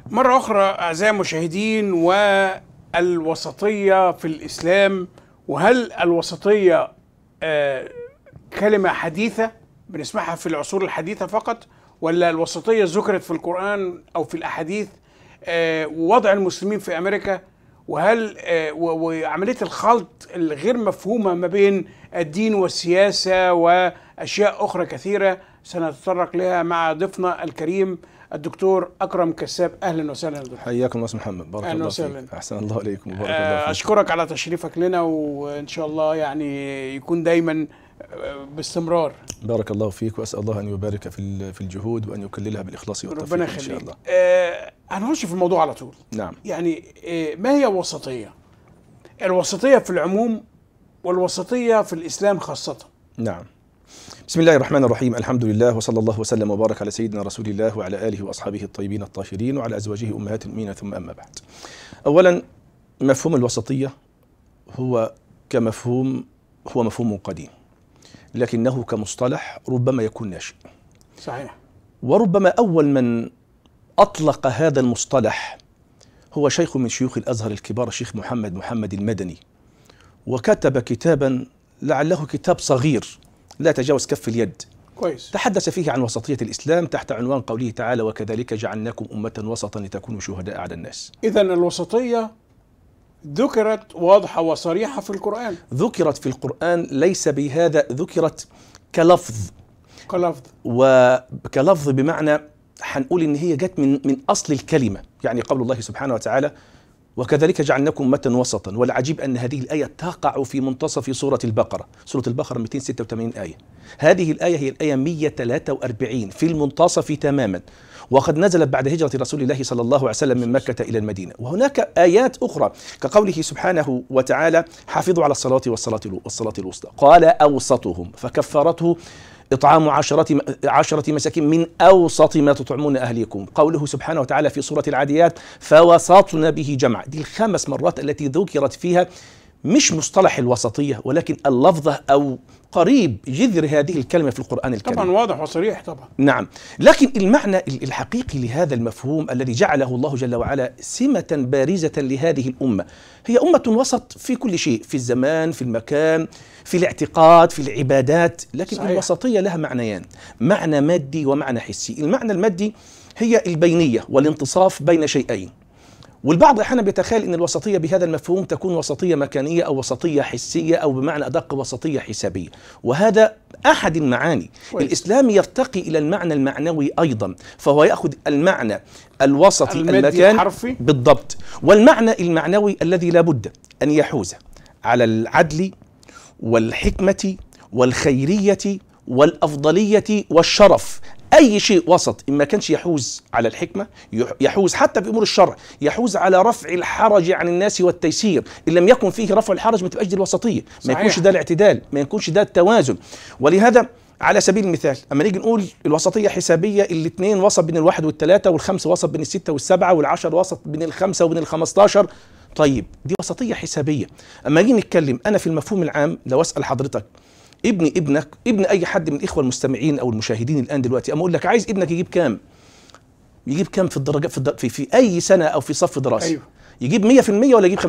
مرة أخرى أعزائي المشاهدين والوسطية في الإسلام وهل الوسطية آه، كلمة حديثة بنسمعها في العصور الحديثة فقط ولا الوسطية ذكرت في القرآن أو في الأحاديث آه، ووضع المسلمين في أمريكا وهل آه، و- وعملية الخلط الغير مفهومة ما بين الدين والسياسة وأشياء أخرى كثيرة سنتطرق لها مع ضيفنا الكريم الدكتور أكرم كساب أهلا وسهلا يا دكتور حياكم الله أستاذ محمد بارك أهلا الله وسهلا. فيك احسن الله عليكم وبارك الله آه، فيك أشكرك على تشريفك لنا وإن شاء الله يعني يكون دايما آه، باستمرار بارك الله فيك واسال الله ان يبارك في ال- في الجهود وان يكللها بالاخلاص والتوفيق ربنا ان شاء يخليك الله آه، هنخش في الموضوع على طول نعم يعني آه، ما هي الوسطية؟ الوسطية في العموم والوسطية في الإسلام خاصة نعم بسم الله الرحمن الرحيم الحمد لله وصلى الله وسلم وبارك على سيدنا رسول الله وعلى اله واصحابه الطيبين الطاهرين وعلى ازواجه امهات المؤمنين ثم اما بعد اولا مفهوم الوسطيه هو كمفهوم هو مفهوم قديم لكنه كمصطلح ربما يكون ناشئ صحيح وربما أول من أطلق هذا المصطلح هو شيخ من شيوخ الأزهر الكبار الشيخ محمد محمد المدني وكتب كتابا لعله كتاب صغير لا تجاوز كف اليد كويس تحدث فيه عن وسطية الإسلام تحت عنوان قوله تعالى وكذلك جعلناكم أمة وسطا لتكونوا شهداء على الناس إذا الوسطية ذكرت واضحة وصريحة في القرآن ذكرت في القرآن ليس بهذا ذكرت كلفظ كلفظ وكلفظ بمعنى حنقول ان هي جت من من اصل الكلمه يعني قول الله سبحانه وتعالى وكذلك جعلناكم أمة وسطا والعجيب أن هذه الآية تقع في منتصف سورة البقرة سورة البقرة 286 آية هذه الآية هي الآية 143 في المنتصف تماما وقد نزلت بعد هجرة رسول الله صلى الله عليه وسلم من مكة إلى المدينة وهناك آيات أخرى كقوله سبحانه وتعالى حافظوا على الصلاة والصلاة والصلاة الوسطى قال أوسطهم فكفرته إطعام عشرة عشرة مساكين من أوسط ما تطعمون أهليكم قوله سبحانه وتعالى في سورة العاديات فوسطنا به جمع دي الخمس مرات التي ذكرت فيها مش مصطلح الوسطية ولكن اللفظة أو قريب جذر هذه الكلمة في القرآن الكريم طبعا واضح وصريح طبعا نعم لكن المعنى الحقيقي لهذا المفهوم الذي جعله الله جل وعلا سمة بارزة لهذه الأمة هي أمة وسط في كل شيء في الزمان في المكان في الاعتقاد في العبادات لكن صحيح. الوسطية لها معنيان معنى مادي ومعنى حسي المعنى المادي هي البينية والانتصاف بين شيئين والبعض احيانا بيتخيل ان الوسطيه بهذا المفهوم تكون وسطيه مكانيه او وسطيه حسيه او بمعنى ادق وسطيه حسابيه وهذا احد المعاني كويس. الاسلام يرتقي الى المعنى المعنوي ايضا فهو ياخذ المعنى الوسطي المادي المكان الحرفي. بالضبط والمعنى المعنوي الذي لا بد ان يحوز على العدل والحكمه والخيريه والافضليه والشرف اي شيء وسط ان ما كانش يحوز على الحكمه يح- يحوز حتى في امور الشرع يحوز على رفع الحرج عن الناس والتيسير ان لم يكن فيه رفع الحرج ما تبقاش دي الوسطيه ما صحيح. يكونش ده الاعتدال ما يكونش ده التوازن ولهذا على سبيل المثال اما نيجي نقول الوسطيه حسابيه الاثنين وسط بين الواحد والثلاثه والخمسه وسط بين السته والسبعه والعشر وسط بين الخمسه وبين الخمستاشر طيب دي وسطيه حسابيه اما نيجي نتكلم انا في المفهوم العام لو اسال حضرتك ابني ابنك ابن اي حد من الاخوه المستمعين او المشاهدين الان دلوقتي اما اقول لك عايز ابنك يجيب كام يجيب كام في الدرجه في, الدر... في في اي سنه او في صف دراسي أيوه. يجيب 100% ولا يجيب 50%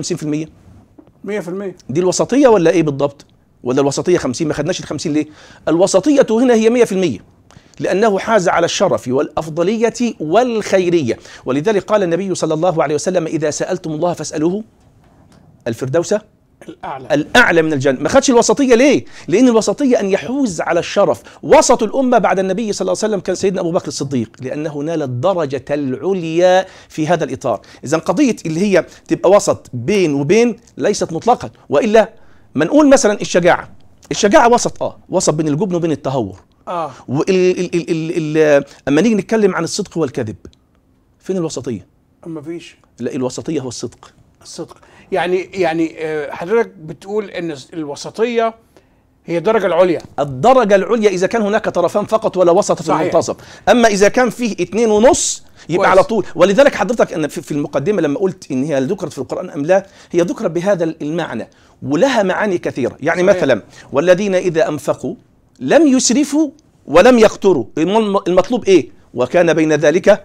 100% دي الوسطيه ولا ايه بالضبط ولا الوسطيه 50 ما خدناش ال 50 ليه الوسطيه هنا هي 100% لأنه حاز على الشرف والأفضلية والخيرية ولذلك قال النبي صلى الله عليه وسلم إذا سألتم الله فاسألوه الفردوس الأعلى الأعلى من الجنة ما خدش الوسطية ليه؟ لأن الوسطية أن يحوز على الشرف وسط الأمة بعد النبي صلى الله عليه وسلم كان سيدنا أبو بكر الصديق لأنه نال الدرجة العليا في هذا الإطار إذا قضية اللي هي تبقى وسط بين وبين ليست مطلقا وإلا ما نقول مثلا الشجاعة الشجاعة وسط اه وسط بين الجبن وبين التهور اه وال ال ال ال ال اما نيجي نتكلم عن الصدق والكذب فين الوسطية؟ ما فيش لا الوسطية هو الصدق الصدق يعني يعني آه، حضرتك بتقول ان الوسطيه هي الدرجه العليا الدرجة العليا إذا كان هناك طرفان فقط ولا وسط في صحيح. المنتصف أما إذا كان فيه اتنين ونص يبقى كويس. على طول ولذلك حضرتك أنا في في المقدمة لما قلت إن هي ذكرت في القرآن أم لا هي ذكرت بهذا المعنى ولها معاني كثيرة يعني صحيح. مثلا والذين إذا أنفقوا لم يسرفوا ولم يقتروا الم- المطلوب إيه وكان بين ذلك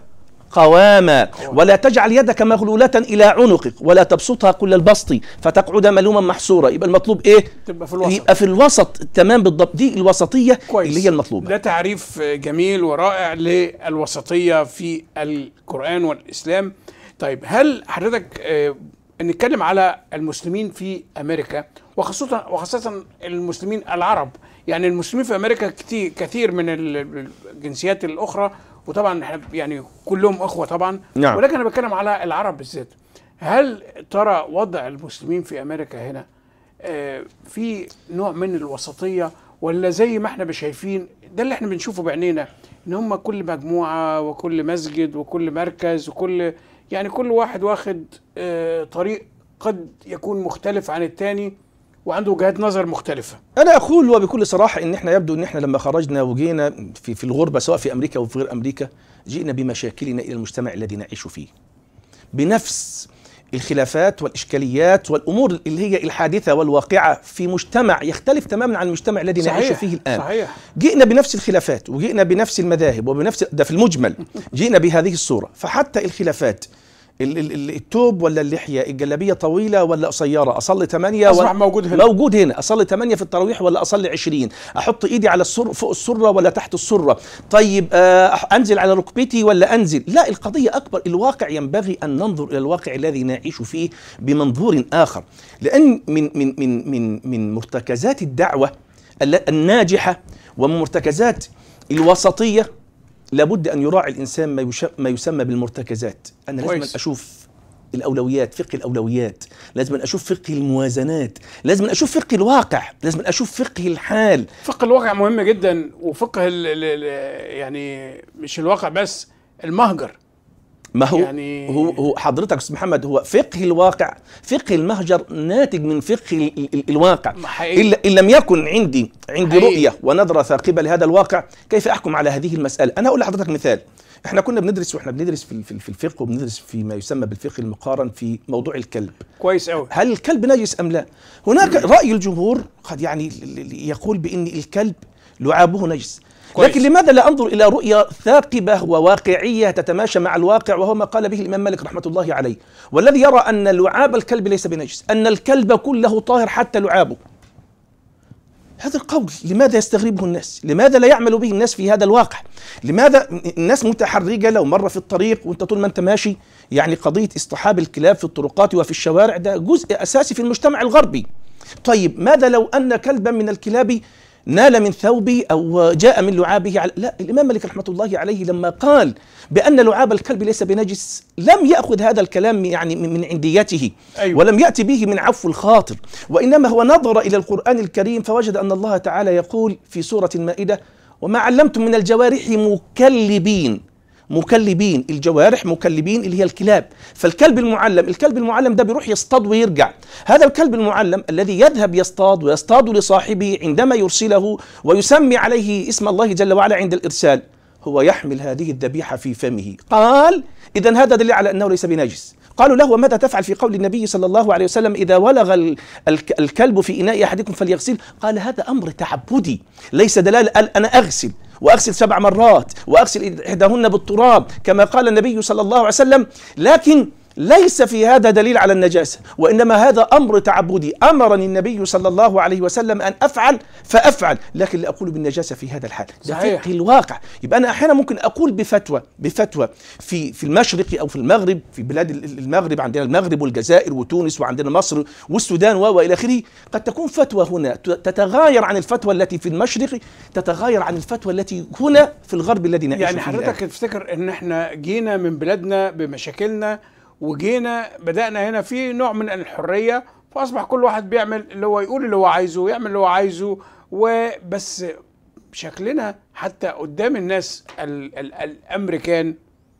قواما ولا تجعل يدك مغلولة إلى عنقك ولا تبسطها كل البسط فتقعد ملوما محسورا يبقى المطلوب إيه؟ تبقى في الوسط يبقى في الوسط تمام بالضبط دي الوسطية كويس اللي هي المطلوبة ده تعريف جميل ورائع للوسطية في القرآن والإسلام طيب هل حضرتك آه، نتكلم على المسلمين في أمريكا وخاصة وخاصة المسلمين العرب يعني المسلمين في أمريكا كتير كثير من ال- الجنسيات الأخرى وطبعا احنا يعني كلهم أخوة طبعا نعم. ولكن أنا بتكلم على العرب بالذات هل ترى وضع المسلمين في أمريكا هنا آه، في نوع من الوسطيه ولا زي ما احنا شايفين ده اللي احنا بنشوفه بعينينا ان هم كل مجموعه وكل مسجد وكل مركز وكل يعني كل واحد واخد آه، طريق قد يكون مختلف عن التاني وعنده وجهات نظر مختلفه أنا أقول وبكل صراحة إن إحنا يبدو إن إحنا لما خرجنا وجينا في في الغربة سواء في أمريكا أو في غير أمريكا جئنا بمشاكلنا إلى المجتمع الذي نعيش فيه بنفس الخلافات والإشكاليات والأمور اللي هي الحادثة والواقعة في مجتمع يختلف تماما عن المجتمع الذي نعيش فيه الآن صحيح جئنا بنفس الخلافات وجئنا بنفس المذاهب وبنفس ده في المجمل جئنا بهذه الصورة فحتى الخلافات ال- ال- ال- التوب ولا اللحية الجلابية طويلة ولا قصيرة أصلي ثمانية أصبح ولا- موجود هنا. موجود هنا أصلي ثمانية في التراويح ولا أصلي عشرين أحط إيدي على السر فوق السرة ولا تحت السرة طيب آه، أح- أنزل على ركبتي ولا أنزل لا القضية أكبر الواقع ينبغي أن ننظر إلى الواقع الذي نعيش فيه بمنظور آخر لأن من من من من من مرتكزات الدعوة الل- الناجحة ومن مرتكزات الوسطية لابد أن يراعي الإنسان ما, يش... ما يسمى بالمرتكزات أنا لازم كويس. أشوف الأولويات فقه الأولويات لازم أشوف فقه الموازنات لازم أشوف فقه الواقع لازم أشوف فقه الحال فقه الواقع مهم جدا وفقه ال ال ال يعني مش الواقع بس المهجر ما هو يعني- هو هو حضرتك استاذ محمد هو فقه الواقع فقه المهجر ناتج من فقه ال ال الواقع حقيقي. إلا إن لم يكن عندي عندي حقيقي. رؤية ونظرة ثاقبة لهذا الواقع كيف أحكم على هذه المسألة أنا أقول لحضرتك مثال احنا كنا بندرس واحنا بندرس في في في الفقه وبندرس في ما يسمى بالفقه المقارن في موضوع الكلب كويس قوي هل الكلب نجس ام لا؟ هناك راي الجمهور قد يعني ل- ل- يقول بان الكلب لعابه نجس كويس. لكن لماذا لا انظر الى رؤيه ثاقبه وواقعيه تتماشى مع الواقع وهو ما قال به الامام مالك رحمه الله عليه والذي يرى ان لعاب الكلب ليس بنجس ان الكلب كله طاهر حتى لعابه هذا القول لماذا يستغربه الناس لماذا لا يعمل به الناس في هذا الواقع لماذا الناس متحرجة لو مرة في الطريق وانت طول ما انت ماشي يعني قضية اصطحاب الكلاب في الطرقات وفي الشوارع ده جزء أساسي في المجتمع الغربي طيب ماذا لو أن كلبا من الكلاب نال من ثوبي او جاء من لعابه على لا الامام مالك رحمه الله عليه لما قال بان لعاب الكلب ليس بنجس لم ياخذ هذا الكلام يعني من من عنديته أيوة. ولم ياتي به من عفو الخاطر وانما هو نظر الى القران الكريم فوجد ان الله تعالى يقول في سوره المائده وما علمتم من الجوارح مكلبين مكلبين الجوارح مكلبين اللي هي الكلاب فالكلب المعلم الكلب المعلم ده بيروح يصطاد ويرجع هذا الكلب المعلم الذي يذهب يصطاد ويصطاد لصاحبه عندما يرسله ويسمي عليه اسم الله جل وعلا عند الإرسال هو يحمل هذه الذبيحة في فمه قال إذا هذا دليل على أنه ليس بنجس قالوا له وماذا تفعل في قول النبي صلى الله عليه وسلم إذا ولغ ال- الك- الكلب في إناء أحدكم فليغسل قال هذا أمر تعبدي ليس دلالة قال أنا أغسل واغسل سبع مرات واغسل احداهن بالتراب كما قال النبي صلى الله عليه وسلم لكن ليس في هذا دليل على النجاسه وانما هذا امر تعبدي امرني النبي صلى الله عليه وسلم ان افعل فافعل لكن لا اقول بالنجاسه في هذا الحال ده صحيح. فقه الواقع يبقى انا احيانا ممكن اقول بفتوى بفتوى في في المشرق او في المغرب في بلاد ال- المغرب عندنا المغرب والجزائر وتونس وعندنا مصر والسودان و- والى اخره قد تكون فتوى هنا ت- تتغاير عن الفتوى التي في المشرق تتغاير عن الفتوى التي هنا في الغرب الذي نعيش يعني فيه حضرتك الآن. تفتكر ان احنا جينا من بلادنا بمشاكلنا وجينا بدأنا هنا في نوع من الحرية فأصبح كل واحد بيعمل اللي هو يقول اللي هو عايزه ويعمل اللي هو عايزه وبس شكلنا حتى قدام الناس ال ال الأمريكان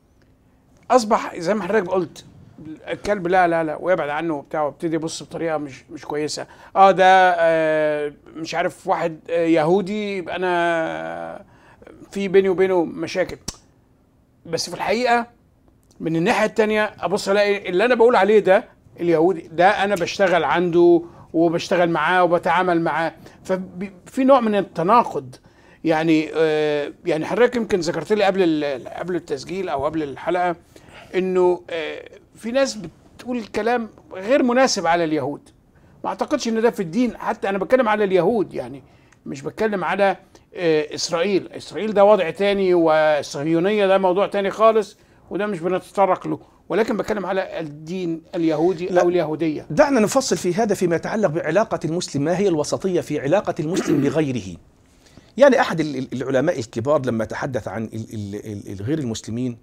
أصبح زي ما حضرتك قلت الكلب لا لا لا ويبعد عنه وبتاع وابتدي يبص بطريقه مش مش كويسه اه ده آه مش عارف واحد آه يهودي يبقى انا في بيني وبينه مشاكل بس في الحقيقه من الناحيه التانية ابص الاقي اللي انا بقول عليه ده اليهودي ده انا بشتغل عنده وبشتغل معاه وبتعامل معاه ففي نوع من التناقض يعني آه يعني حضرتك يمكن ذكرت لي قبل ال- قبل التسجيل او قبل الحلقه انه آه في ناس بتقول كلام غير مناسب على اليهود ما اعتقدش ان ده في الدين حتى انا بتكلم على اليهود يعني مش بتكلم على آه اسرائيل اسرائيل ده وضع تاني والصهيونيه ده موضوع تاني خالص وده مش بنتطرق له ولكن بتكلم على الدين اليهودي لا. او اليهوديه دعنا نفصل في هذا فيما يتعلق بعلاقة المسلم ما هي الوسطية في علاقة المسلم بغيره يعني أحد ال- ال- العلماء الكبار لما تحدث عن ال- ال- ال- ال- غير المسلمين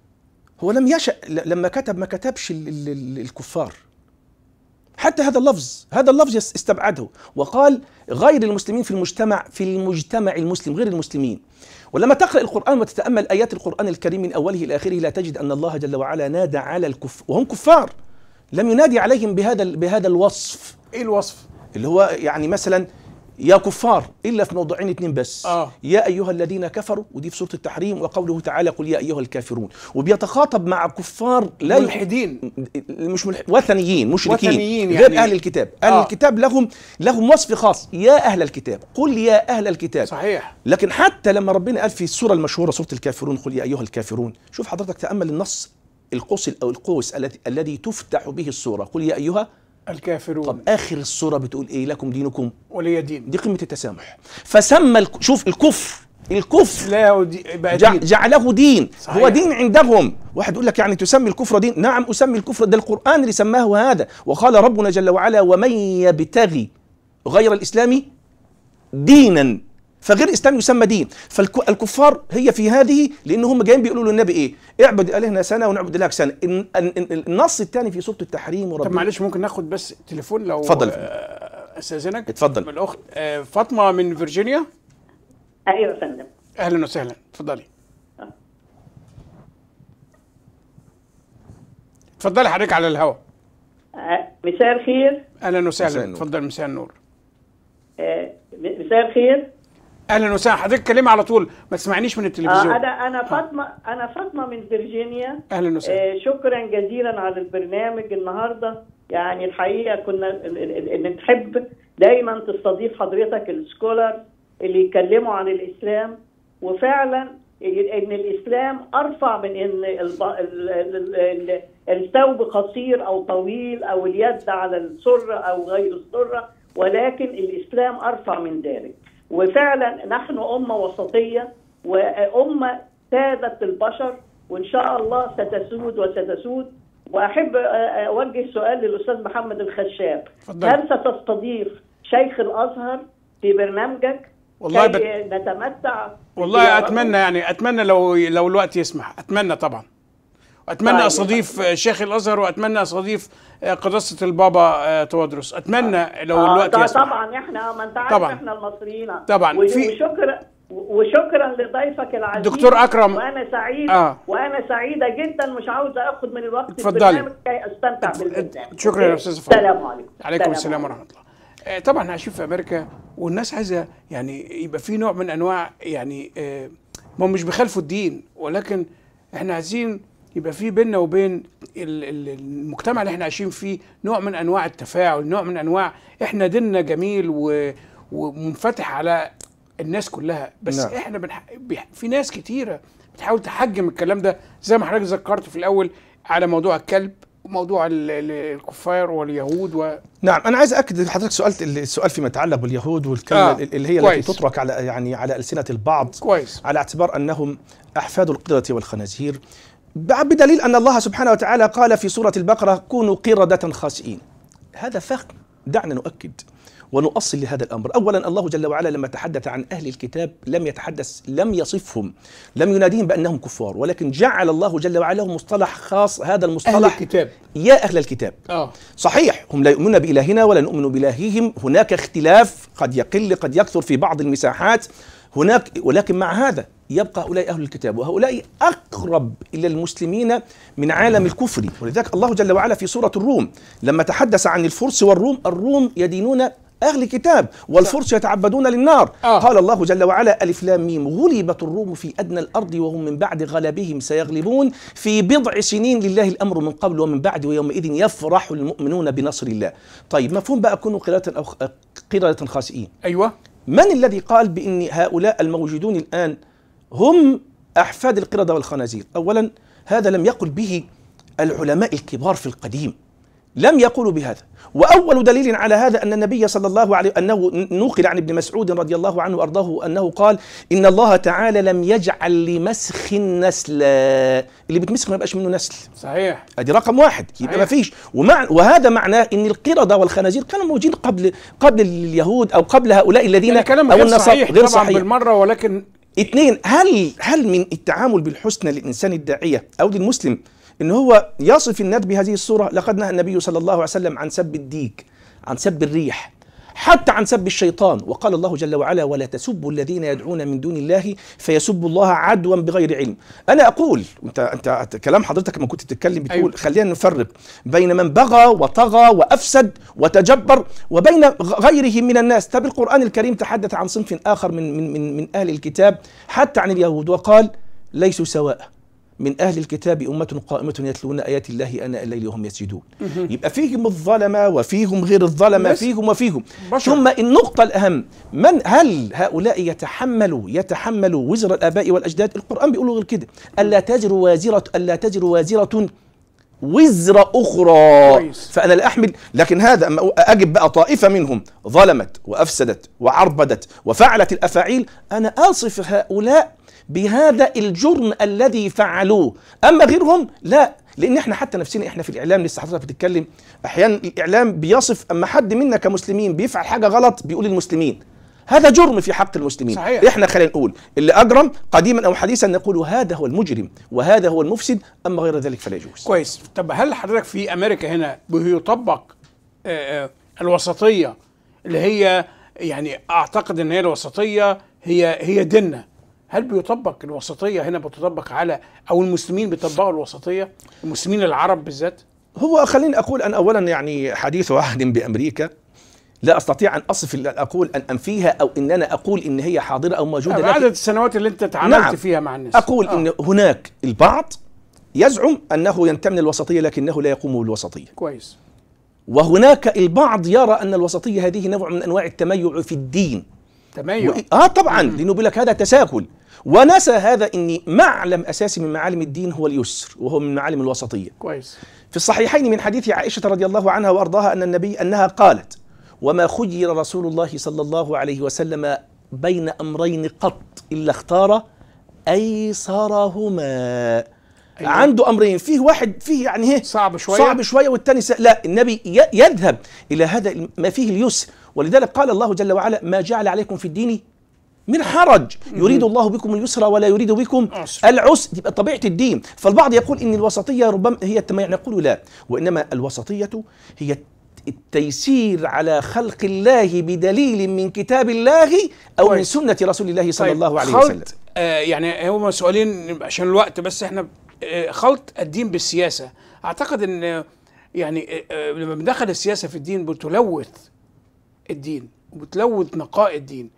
هو لم يشأ ل- لما كتب ما كتبش ال- ال- ال- الكفار حتى هذا اللفظ هذا اللفظ يس- استبعده وقال غير المسلمين في المجتمع في المجتمع المسلم غير المسلمين ولما تقرأ القرآن وتتأمل آيات القرآن الكريم من أوله إلى آخره لا تجد أن الله جل وعلا نادى على الكفار وهم كفار لم ينادي عليهم بهذا بهذا الوصف ايه الوصف اللي هو يعني مثلا يا كفار الا في موضوعين اتنين بس آه. يا ايها الذين كفروا ودي في سوره التحريم وقوله تعالى قل يا ايها الكافرون وبيتخاطب مع كفار لا يح- ملحدين مش ملح... وثنيين مشركين وثنيين غير يعني- اهل الكتاب اهل آه. الكتاب لهم لهم وصف خاص يا اهل الكتاب قل يا اهل الكتاب صحيح لكن حتى لما ربنا قال في السوره المشهوره سوره الكافرون قل يا ايها الكافرون شوف حضرتك تامل النص القوس او القوس الذي الذي تفتح به السوره قل يا ايها الكافرون طب اخر السوره بتقول ايه لكم دينكم ولي دين دي قمه التسامح فسمى الك... شوف الكفر الكفر لا يهودي بقى جع... دين جعله دين صحيح. هو دين عندهم واحد يقول لك يعني تسمي الكفر دين نعم اسمي الكفر ده القران اللي سماه هذا وقال ربنا جل وعلا ومن يبتغي غير الاسلام دينا فغير الاسلام يسمى دين فالكفار هي في هذه لان هم جايين بيقولوا للنبي ايه اعبد الهنا سنه ونعبد الهك سنه الن- الن- النص الثاني في سوره التحريم طب وربنا معلش ممكن ناخد بس تليفون لو اتفضل. آه، استاذنك اتفضل. من الاخت آه، فاطمه من فيرجينيا ايوه يا فندم اهلا وسهلا اتفضلي اتفضلي حضرتك على الهواء آه، مساء الخير اهلا مساء وسهلا النور. اتفضل مساء النور آه، م- مساء الخير اهلا وسهلا حضرتك كلمي على طول ما تسمعنيش من آه، التلفزيون انا انا فاطمه انا فاطمه من فيرجينيا اهلا وسهلا آه، شكرا جزيلا على البرنامج النهارده يعني الحقيقه كنا ال- ال- ال- نحب دايما تستضيف حضرتك السكولر اللي يتكلموا عن الاسلام وفعلا ان الاسلام ارفع من ان الب- ال- ال- ال- الثوب قصير او طويل او اليد على السره او غير السره ولكن الاسلام ارفع من ذلك وفعلا نحن امه وسطيه وامه سادت البشر وان شاء الله ستسود وستسود واحب اوجه سؤال للاستاذ محمد الخشاب اتفضل. هل ستستضيف شيخ الازهر في برنامجك والله كي بت- نتمتع والله بزيارته؟ اتمنى يعني اتمنى لو لو الوقت يسمح اتمنى طبعا اتمنى طيب. استضيف آه، شيخ الازهر واتمنى استضيف آه، قداسه البابا آه، توادرس اتمنى لو آه، الوقت طبعا يسمح طبعا احنا ما انت عارف طبعا. احنا المصريين طبعا. و- في- وشكرا وشكرا لضيفك العزيز دكتور أكرم. وانا سعيد آه. وانا سعيده جدا مش عاوزه اخد من الوقت اتفضلي. البرنامج كي استمتع بالبرنامج شكرا يا أستاذة فاطمة. السلام عليكم عليكم السلام ورحمه الله آه، طبعا احنا عايشين في امريكا والناس عايزه يعني يبقى في نوع من انواع يعني آه، ما هم مش بيخالفوا الدين ولكن احنا عايزين يبقى في بيننا وبين ال- ال- المجتمع اللي احنا عايشين فيه نوع من انواع التفاعل نوع من انواع احنا ديننا جميل و- ومنفتح على الناس كلها بس نعم. نعم. احنا بنح... بيح... في ناس كتيره بتحاول تحجم الكلام ده زي ما حضرتك ذكرت في الاول على موضوع الكلب وموضوع ال- ال- الكفار واليهود و... نعم انا عايز اكد لحضرتك سؤال السؤال فيما يتعلق باليهود والكلمه آه، آه. اللي هي كويس. التي تترك على يعني على السنه البعض كويس على اعتبار انهم احفاد القرده والخنازير ب- بدليل ان الله سبحانه وتعالى قال في سوره البقره كونوا قرده خاسئين هذا فهم دعنا نؤكد ونؤصل لهذا الامر اولا الله جل وعلا لما تحدث عن اهل الكتاب لم يتحدث لم يصفهم لم يناديهم بانهم كفار ولكن جعل الله جل وعلا لهم مصطلح خاص هذا اهل المصطلح الكتاب يا اهل الكتاب اه صحيح هم لا يؤمنون بإلهنا ولا نؤمن بإلههم هناك اختلاف قد يقل قد يكثر في بعض المساحات هناك ولكن مع هذا يبقى هؤلاء أهل الكتاب وهؤلاء أقرب إلى المسلمين من عالم الكفر ولذلك الله جل وعلا في سورة الروم لما تحدث عن الفرس والروم الروم يدينون أهل كتاب والفرس يتعبدون للنار آه. قال الله جل وعلا ألف لام ميم غلبت الروم في أدنى الأرض وهم من بعد غلبهم سيغلبون في بضع سنين لله الأمر من قبل ومن بعد ويومئذ يفرح المؤمنون بنصر الله طيب مفهوم بقى كونوا قردة أو قردة خاسئين ايوه من الذي قال بأن هؤلاء الموجودون الآن هم أحفاد القردة والخنازير أولا هذا لم يقل به العلماء الكبار في القديم لم يقولوا بهذا واول دليل على هذا ان النبي صلى الله عليه انه نقل عن ابن مسعود رضي الله عنه وارضاه انه قال ان الله تعالى لم يجعل لمسخ نسلا اللي بتمسخ ما يبقاش منه نسل صحيح ادي رقم واحد يبقى صحيح. ما فيش ومع وهذا معناه ان القرده والخنازير كانوا موجودين قبل قبل اليهود او قبل هؤلاء الذين يعني كلام او غير النصارى صحيح غير طبعا صحيح بالمره ولكن اثنين هل هل من التعامل بالحسنى للانسان الداعيه او للمسلم ان هو يصف الناس بهذه الصوره لقد نهى النبي صلى الله عليه وسلم عن سب الديك عن سب الريح حتى عن سب الشيطان وقال الله جل وعلا ولا تسبوا الذين يدعون من دون الله فيسبوا الله عدوا بغير علم انا اقول انت انت كلام حضرتك لما كنت بتتكلم بتقول أيوة. خلينا نفرق بين من بغى وطغى وافسد وتجبر وبين غ- غيره من الناس طب القران الكريم تحدث عن صنف اخر من من من, من اهل الكتاب حتى عن اليهود وقال ليسوا سواء من اهل الكتاب امه قائمه يتلون ايات الله اناء الليل وهم يسجدون يبقى فيهم الظلمه وفيهم غير الظلمه بس. فيهم وفيهم بشر. ثم النقطه الاهم من هل هؤلاء يتحملوا يتحملوا وزر الاباء والاجداد القران بيقول غير كده الا تزر وازره الا تزر وازره وزر اخرى كويس. فانا لا احمل لكن هذا أما اجب بقى طائفه منهم ظلمت وافسدت وعربدت وفعلت الافاعيل انا اصف هؤلاء بهذا الجرم الذي فعلوه اما غيرهم لا لان احنا حتى نفسنا احنا في الاعلام لسه حضرتك بتتكلم احيانا الاعلام بيصف اما حد منا كمسلمين بيفعل حاجه غلط بيقول المسلمين هذا جرم في حق المسلمين صحيح. احنا خلينا نقول اللي اجرم قديما او حديثا نقول هذا هو المجرم وهذا هو المفسد اما غير ذلك فلا يجوز كويس طب هل حضرتك في امريكا هنا بيطبق آه، آه، الوسطيه اللي هي يعني اعتقد ان هي الوسطيه هي هي ديننا هل بيطبق الوسطيه هنا بتطبق على او المسلمين بيطبقوا الوسطيه المسلمين العرب بالذات هو خليني اقول ان اولا يعني حديث عهد بامريكا لا استطيع ان اصف ان اقول ان انفيها او ان انا اقول ان هي حاضره او موجوده بعدد لكن السنوات اللي انت تعاملت نعم. فيها مع الناس اقول آه. ان هناك البعض يزعم انه ينتمي الوسطيه لكنه لا يقوم بالوسطيه كويس وهناك البعض يرى ان الوسطيه هذه نوع من انواع التميع في الدين تميع وإ- اه طبعا لانه بيقول لك هذا تساهل ونسى هذا ان معلم اساسي من معالم الدين هو اليسر وهو من معالم الوسطيه كويس في الصحيحين من حديث عائشة رضي الله عنها وأرضاها أن النبي أنها قالت وما خير رسول الله صلى الله عليه وسلم بين أمرين قط إلا اختار أيسرهما أيوة. عنده أمرين فيه واحد فيه يعني هي صعب شوية. صعب شوية والثاني س... لا النبي ي... يذهب إلى هذا الم- ما فيه اليسر ولذلك قال الله جل وعلا ما جعل عليكم في الدين من حرج يريد الله بكم اليسر ولا يريد بكم عسر. العسر يبقى طبيعه الدين فالبعض يقول ان الوسطيه ربما هي التميع نقول لا وانما الوسطيه هي التيسير على خلق الله بدليل من كتاب الله او من كويس. سنه رسول الله صلى طيب، الله عليه خلط وسلم آه يعني هما سؤالين عشان الوقت بس احنا آه خلط الدين بالسياسه اعتقد ان آه، يعني آه، آه، لما بندخل السياسه في الدين بتلوث الدين وبتلوث نقاء الدين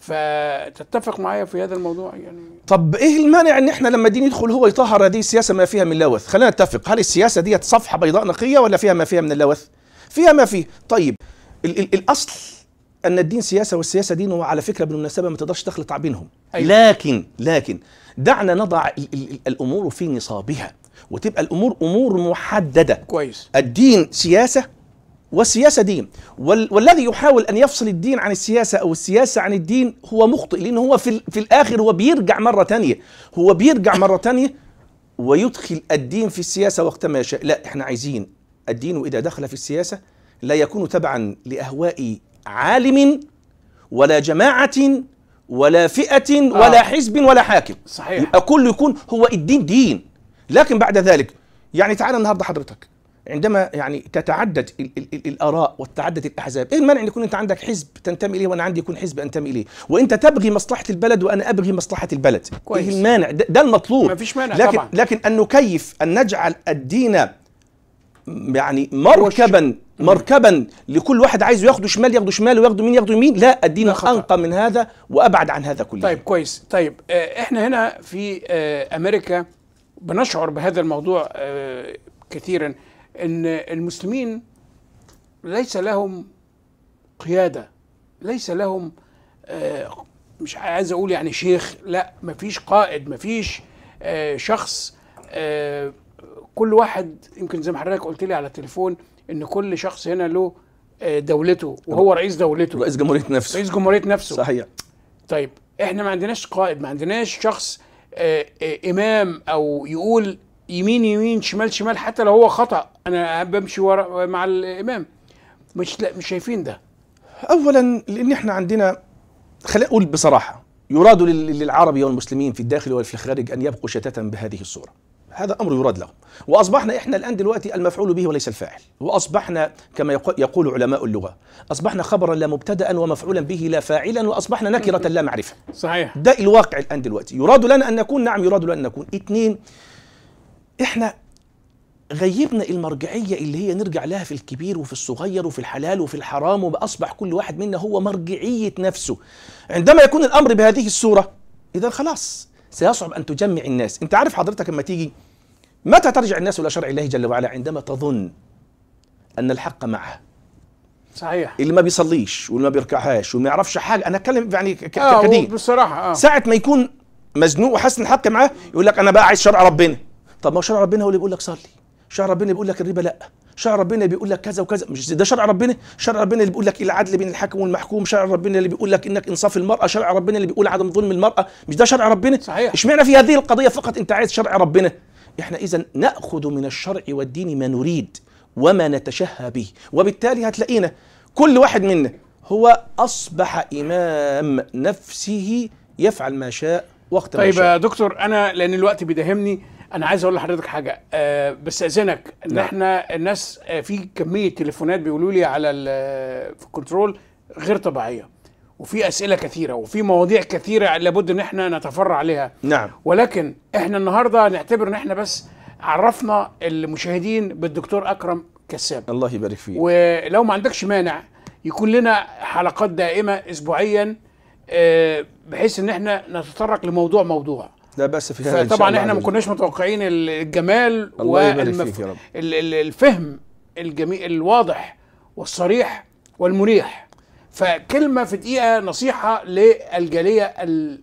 فتتفق معايا في هذا الموضوع يعني طب ايه المانع ان احنا لما الدين يدخل هو يطهر هذه السياسه ما فيها من لوث خلينا نتفق هل السياسه ديت صفحه بيضاء نقيه ولا فيها ما فيها من اللوث فيها ما فيه طيب ال ال الاصل ان الدين سياسه والسياسه دين وعلى فكره بالمناسبه ما تقدرش تخلط بينهم أيوة. لكن لكن دعنا نضع ال ال ال الامور في نصابها وتبقى الامور امور محدده كويس الدين سياسة والسياسة دين وال والذي يحاول أن يفصل الدين عن السياسة أو السياسة عن الدين هو مخطئ لأن هو في, ال- في الآخر هو بيرجع مرة تانية هو بيرجع مرة تانية ويدخل الدين في السياسة وقت ما يشاء لا احنا عايزين الدين إذا دخل في السياسة لا يكون تبعا لأهواء عالم ولا جماعة ولا فئة ولا حزب ولا حاكم صحيح. يبقى كله يكون هو الدين دين لكن بعد ذلك يعني تعالى النهارده حضرتك عندما يعني تتعدد ال ال ال الاراء وتتعدد الاحزاب، ايه المانع ان يكون انت عندك حزب تنتمي اليه وانا عندي يكون حزب انتمي اليه، وانت تبغي مصلحه البلد وانا ابغي مصلحه البلد، كويس. ايه المانع؟ ده, ده المطلوب مفيش مانع لكن طبعا. لكن ان نكيف ان نجعل الدين يعني مركبا مركبا لكل واحد عايزه ياخده شمال ياخده شمال وياخده يمين ياخده يمين لا الدين ده خطأ. انقى من هذا وابعد عن هذا كله طيب كويس طيب آه، احنا هنا في آه، امريكا بنشعر بهذا الموضوع آه، كثيرا ان المسلمين ليس لهم قياده ليس لهم آه، مش عايز اقول يعني شيخ لا مفيش قائد مفيش آه، شخص آه، كل واحد يمكن زي ما حضرتك قلت لي على التليفون ان كل شخص هنا له آه، دولته وهو رئيس دولته رئيس جمهوريه نفسه رئيس جمهوريه نفسه صحيح طيب احنا ما عندناش قائد ما عندناش شخص آه، آه، امام او يقول يمين يمين شمال شمال حتى لو هو خطا انا بمشي ورا مع الامام مش لا مش شايفين ده اولا لان احنا عندنا خلينا نقول بصراحه يراد لل- للعرب والمسلمين في الداخل وفي الخارج ان يبقوا شتاتا بهذه الصوره هذا امر يراد لهم واصبحنا احنا الان دلوقتي المفعول به وليس الفاعل واصبحنا كما يقو- يقول علماء اللغه اصبحنا خبرا لا مبتدا ومفعولا به لا فاعلا واصبحنا نكره لا معرفه صحيح ده الواقع الان دلوقتي يراد لنا ان نكون نعم يراد لنا ان نكون اثنين احنا غيبنا المرجعيه اللي هي نرجع لها في الكبير وفي الصغير وفي الحلال وفي الحرام واصبح كل واحد منا هو مرجعيه نفسه عندما يكون الامر بهذه الصوره اذا خلاص سيصعب ان تجمع الناس انت عارف حضرتك لما تيجي متى ترجع الناس الى شرع الله جل وعلا عندما تظن ان الحق معها صحيح اللي ما بيصليش واللي ما بيركعهاش وما يعرفش حاجه انا اتكلم يعني ك- ك- اه كدين بصراحه اه ساعة ما يكون مزنوق وحاسس ان الحق معاه يقول لك انا بقى عايز شرع ربنا طب ما هو شرع ربنا هو اللي بيقول لك صلي شرع ربنا اللي بيقول لك الربا لا شرع ربنا بيقول لك كذا وكذا مش ده شرع ربنا شرع ربنا اللي بيقول لك العدل بين الحاكم والمحكوم شرع ربنا اللي بيقول لك انك انصاف المرأة شرع ربنا اللي بيقول عدم ظلم المرأة مش ده شرع ربنا صحيح. اشمعنى في هذه القضية فقط انت عايز شرع ربنا احنا اذا ناخذ من الشرع والدين ما نريد وما نتشهى به وبالتالي هتلاقينا كل واحد منا هو اصبح امام نفسه يفعل ما شاء وقت ما طيب شاء يا دكتور انا لان الوقت بيداهمني انا عايز اقول لحضرتك حاجه أه بس اذنك ان نعم. احنا الناس آه، في كميه تليفونات بيقولوا لي على ال- في الكنترول غير طبيعيه وفي اسئله كثيره وفي مواضيع كثيره لابد ان احنا نتفرع عليها نعم ولكن احنا النهارده نعتبر ان احنا بس عرفنا المشاهدين بالدكتور اكرم كساب الله يبارك فيك ولو ما عندكش مانع يكون لنا حلقات دائمه اسبوعيا آه، بحيث ان احنا نتطرق لموضوع موضوع لا باس في هذا إن شاء فطبعا الله احنا ما عز كناش متوقعين الجمال الله يبارك فيك يا رب. ال- ال- الفهم الجميل الواضح والصريح والمريح فكلمه في دقيقه نصيحه للجاليه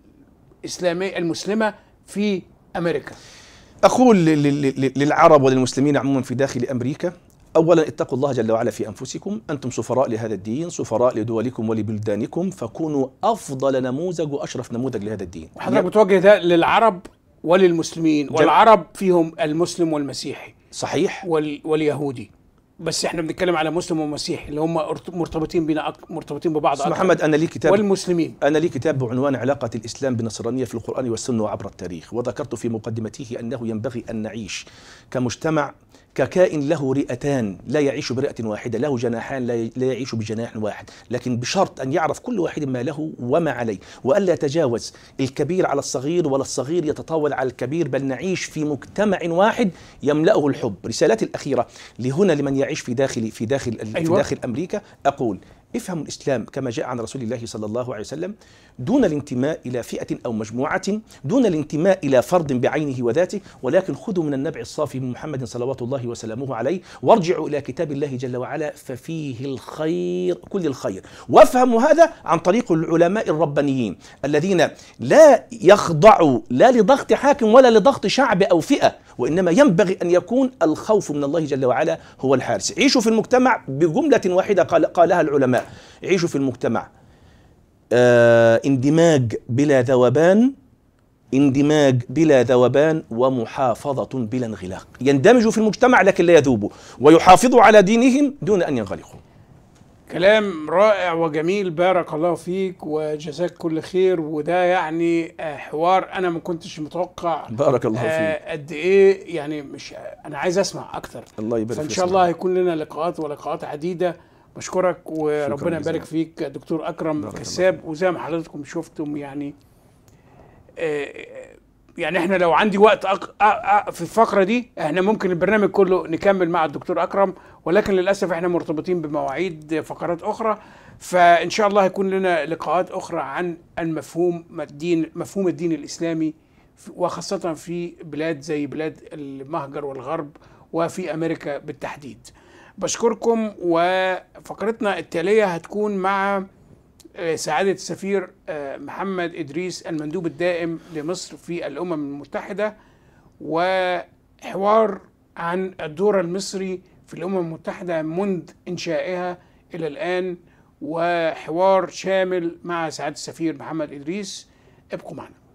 الاسلاميه المسلمه في امريكا أقول لل- لل- للعرب وللمسلمين عموما في داخل أمريكا أولا اتقوا الله جل وعلا في أنفسكم أنتم سفراء لهذا الدين سفراء لدولكم ولبلدانكم فكونوا أفضل نموذج وأشرف نموذج لهذا الدين وحضرتك بتوجه ده للعرب وللمسلمين والعرب فيهم المسلم والمسيحي صحيح وال واليهودي بس احنا بنتكلم على مسلم ومسيحي اللي هم ارت- مرتبطين بنا أك... مرتبطين ببعض أستاذ أكتر. محمد أنا لي كتاب والمسلمين أنا لي كتاب بعنوان علاقة الإسلام بالنصرانية في القرآن والسنة وعبر التاريخ وذكرت في مقدمته أنه ينبغي أن نعيش كمجتمع ككائن له رئتان لا يعيش برئة واحدة له جناحان لا ي- لا يعيش بجناح واحد لكن بشرط أن يعرف كل واحد ما له وما عليه وألا يتجاوز الكبير على الصغير ولا الصغير يتطاول على الكبير بل نعيش في مجتمع واحد يملأه الحب رسالتي الأخيرة لهنا لمن يعيش في داخل في داخل في أيوة. داخل أمريكا أقول افهموا الإسلام كما جاء عن رسول الله صلى الله عليه وسلم دون الانتماء إلى فئة أو مجموعة دون الانتماء إلى فرد بعينه وذاته ولكن خذوا من النبع الصافي من محمد صلوات الله وسلامه عليه وارجعوا إلى كتاب الله جل وعلا ففيه الخير كل الخير وافهموا هذا عن طريق العلماء الربانيين الذين لا يخضعوا لا لضغط حاكم ولا لضغط شعب أو فئة وإنما ينبغي أن يكون الخوف من الله جل وعلا هو الحارس عيشوا في المجتمع بجملة واحدة قال قالها العلماء عيشوا في المجتمع آه اندماج بلا ذوبان اندماج بلا ذوبان ومحافظة بلا انغلاق يندمجوا في المجتمع لكن لا يذوبوا ويحافظوا على دينهم دون أن ينغلقوا كلام رائع وجميل بارك الله فيك وجزاك كل خير وده يعني آه، حوار انا ما كنتش متوقع بارك الله فيك آه، قد ايه يعني مش انا عايز اسمع اكتر الله يبارك فان فيك شاء الله هيكون لنا لقاءات ولقاءات عديده بشكرك وربنا جزيلا. يبارك فيك دكتور اكرم بارك الله كساب وزي ما حضراتكم شفتم يعني آه، يعني احنا لو عندي وقت أق... أ... أ... في الفقره دي احنا ممكن البرنامج كله نكمل مع الدكتور اكرم ولكن للاسف احنا مرتبطين بمواعيد فقرات اخرى فان شاء الله هيكون لنا لقاءات اخرى عن المفهوم الدين مفهوم الدين الاسلامي في- وخاصه في بلاد زي بلاد المهجر والغرب وفي امريكا بالتحديد بشكركم وفقرتنا التاليه هتكون مع آه، سعادة السفير آه، محمد إدريس المندوب الدائم لمصر في الأمم المتحدة وحوار عن الدور المصري في الأمم المتحدة منذ إنشائها إلى الآن وحوار شامل مع سعادة السفير محمد إدريس ابقوا معنا